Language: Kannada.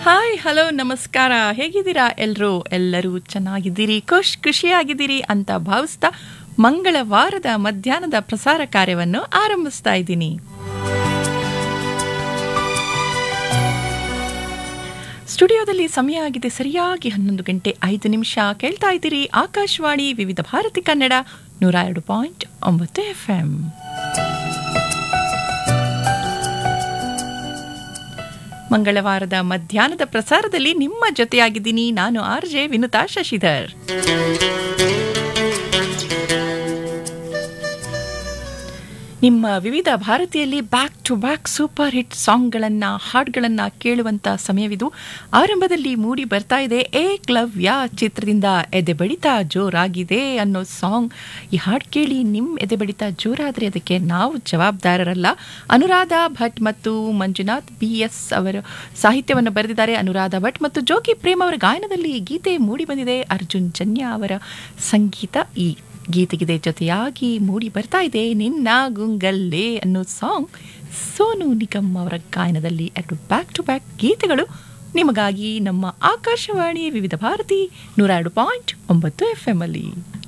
ಹಾಯ್ ಹಲೋ ನಮಸ್ಕಾರ ಹೇಗಿದ್ದೀರಾ ಎಲ್ಲರೂ ಎಲ್ಲರೂ ಚೆನ್ನಾಗಿದ್ದೀರಿ ಖುಷ್ ಖುಷಿಯಾಗಿದ್ದೀರಿ ಅಂತ ಭಾವಿಸ್ತಾ ಮಂಗಳವಾರದ ಮಧ್ಯಾಹ್ನದ ಪ್ರಸಾರ ಕಾರ್ಯವನ್ನು ಆರಂಭಿಸ್ತಾ ಇದ್ದೀನಿ ಸ್ಟುಡಿಯೋದಲ್ಲಿ ಸಮಯ ಆಗಿದೆ ಸರಿಯಾಗಿ ಹನ್ನೊಂದು ಗಂಟೆ ಐದು ನಿಮಿಷ ಕೇಳ್ತಾ ಇದ್ದೀರಿ ಆಕಾಶವಾಣಿ ವಿವಿಧ ಭಾರತಿ ಕನ್ನಡ ನೂರ ಎರಡು ಪಾಯಿಂಟ್ ಒಂಬತ್ತು ಎಫ್ ಎಂ ಮಂಗಳವಾರದ ಮಧ್ಯಾಹ್ನದ ಪ್ರಸಾರದಲ್ಲಿ ನಿಮ್ಮ ಜೊತೆಯಾಗಿದ್ದೀನಿ ನಾನು ಆರ್ ಜೆ ವಿನುತಾ ಶಶಿಧರ್ ನಿಮ್ಮ ವಿವಿಧ ಭಾರತೀಯಲ್ಲಿ back to back super hit ಸಾಂಗ್ಗಳನ್ನು ಹಾಡುಗಳನ್ನು ಕೇಳುವಂತ ಸಮಯವಿದು ಆರಂಭದಲ್ಲಿ ಮೂಡಿ ಬರ್ತಾ ಇದೆ ಏಕ್ಲವ್ಯ ಚಿತ್ರದಿಂದ ಎದೆ ಬಡಿತ ಜೋರಾಗಿದೆ ಅನ್ನೋ ಸಾಂಗ್ ಈ ಹಾಡು ಕೇಳಿ ನಿಮ್ಮ ಎದೆ ಬಡಿತ ಜೋರಾದರೆ ಅದಕ್ಕೆ ನಾವು ಜವಾಬ್ದಾರರಲ್ಲ ಅನುರಾಧ ಭಟ್ ಮತ್ತು ಮಂಜುನಾಥ್ ಬಿ ಎಸ್ ಅವರು ಸಾಹಿತ್ಯವನ್ನು ಬರೆದಿದ್ದಾರೆ ಅನುರಾಧ ಭಟ್ ಮತ್ತು ಜೋಗಿ ಪ್ರೇಮ್ ಅವರ ಗಾಯನದಲ್ಲಿ ಈ ಗೀತೆ ಮೂಡಿ ಬಂದಿದೆ ಅರ್ಜುನ್ ಜನ್ಯ ಅವರ ಸಂಗೀತ ಈ ಗೀತೆಗಿದೆ ಜೊತೆಯಾಗಿ ಮೂಡಿ ಬರ್ತಾ ಇದೆ ನಿನ್ನ ಗುಂಗಲ್ಲೇ ಅನ್ನೋ ಸಾಂಗ್ ಸೋನು ನಿಗಮ್ ಅವರ ಗಾಯನದಲ್ಲಿ ಎರಡು ಬ್ಯಾಕ್ ಟು ಬ್ಯಾಕ್ ಗೀತೆಗಳು ನಿಮಗಾಗಿ ನಮ್ಮ ಆಕಾಶವಾಣಿ ವಿವಿಧ ಭಾರತಿ ನೂರ ಎರಡು ಪಾಯಿಂಟ್ ಒಂಬತ್ತು ಎಫ್ ಎಂ ಅಲ್ಲಿ